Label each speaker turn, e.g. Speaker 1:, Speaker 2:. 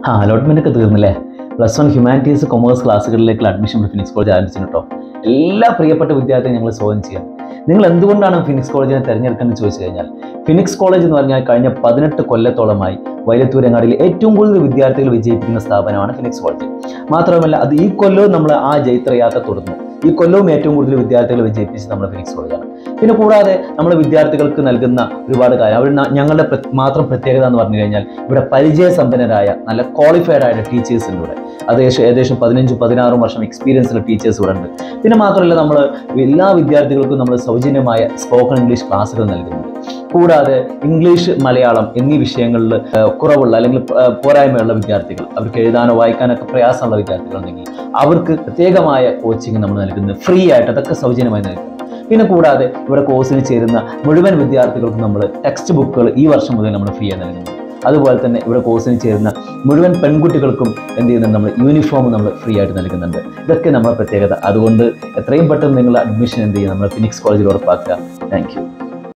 Speaker 1: ആ അലോട്ട്മെന്റ് ഒക്കെ തീർന്നില്ലേ പ്ലസ് വൺ ഹ്യൂമാനിറ്റീസ് കൊമേഴ്സ് ക്ലാസ്സുകളിലേക്കുള്ള അഡ്മിഷൻ ഫിനിക്സ് കോളേജ് ആരംഭിച്ചു കേട്ടോ എല്ലാ പ്രിയപ്പെട്ട വിദ്യാർത്ഥികളും ഞങ്ങൾ സ്വാഗതം ചെയ്യാം നിങ്ങൾ എന്തുകൊണ്ടാണ് ഫിനിക്സ് കോളേജിനെ തിരഞ്ഞെടുക്കുന്നത് ചോദിച്ചു കഴിഞ്ഞാൽ ഫിനിക്സ് കോളേജ് എന്ന് പറഞ്ഞാൽ കഴിഞ്ഞ പതിനെട്ട് കൊല്ലത്തോളമായി വൈലത്തൂരങ്ങാടിയിൽ ഏറ്റവും കൂടുതൽ വിദ്യാർത്ഥികൾ വിജയിപ്പിക്കുന്ന സ്ഥാപനമാണ് ഫിനിക്സ് കോളേജ് മാത്രമല്ല അത് ഈ കൊല്ലവും നമ്മൾ ആ ജൈത്രയാത്ര തുടർന്നു ഈ കൊല്ലവും ഏറ്റവും കൂടുതൽ വിദ്യാർത്ഥികൾ വിജയിപ്പിച്ച് നമ്മുടെ ഫിനിക്സ് കോളേജാണ് പിന്നെ കൂടാതെ നമ്മുടെ വിദ്യാർത്ഥികൾക്ക് നൽകുന്ന ഒരുപാട് കാര്യം അവർ ന- ഞങ്ങളുടെ പ്ര- മാത്രം പ്രത്യേകത എന്ന് പറഞ്ഞു കഴിഞ്ഞാൽ ഇവിടെ പരിചയസമ്പന്നരായ നല്ല ക്വാളിഫൈഡ് ആയ ടീച്ചേഴ്സ് ഉണ്ട് ഇവിടെ അത് ഏകദേശം ഏകദേശം പതിനഞ്ചും പതിനാറും വർഷം എക്സ്പീരിയൻസ് ഉള്ള ടീച്ചേഴ്സ് ഇവിടെ ഉണ്ട് പിന്നെ മാത്രമല്ല നമ്മൾ എല്ലാ വിദ്യാർത്ഥികൾക്കും നമ്മൾ സൗജന്യമായ സ്പോക്കൺ ഇംഗ്ലീഷ് ക്ലാസ്സുകൾ നൽകുന്നുണ്ട് കൂടാതെ ഇംഗ്ലീഷ് മലയാളം എന്നീ വിഷയങ്ങളിൽ ഏഹ്, കുറവുള്ള അല്ലെങ്കിൽ ഏഹ്, പോരായ്മയുള്ള വിദ്യാർത്ഥികൾ അവർക്ക് എഴുതാനോ വായിക്കാനൊക്കെ പ്രയാസമുള്ള വിദ്യാർത്ഥികളുണ്ടെങ്കിൽ അവർക്ക് പ്രത്യേകമായ കോച്ചിങ് നമ്മൾ നൽകുന്നത് ഫ്രീ ആയിട്ട് അതൊക്കെ സൗജന്യമായി നൽകുന്നു പിന്നെ കൂടാതെ ഇവിടെ കോഴ്സിന് ചേരുന്ന മുഴുവൻ വിദ്യാർത്ഥികൾക്കും നമ്മൾ ടെക്സ്റ്റ് ബുക്കുകൾ ഈ വർഷം മുതൽ നമ്മൾ ഫ്രീ ആയി നൽകുന്നു അതുപോലെ തന്നെ ഇവിടെ കോഴ്സിന് ചേരുന്ന മുഴുവൻ പെൺകുട്ടികൾക്കും എന്ത് ചെയ്യുന്നുണ്ട് നമ്മൾ യൂണിഫോം നമ്മൾ ഫ്രീ ആയിട്ട് നൽകുന്നുണ്ട് ഇതൊക്കെ നമ്മുടെ പ്രത്യേകത അതുകൊണ്ട് എത്രയും പെട്ടെന്ന് നിങ്ങൾ അഡ്മിഷൻ എന്ത് ചെയ്യുക നമ്മൾ ഫിനിക്സ് കോളേജിൽ ഉറപ്പാക്കുക താങ്ക് യു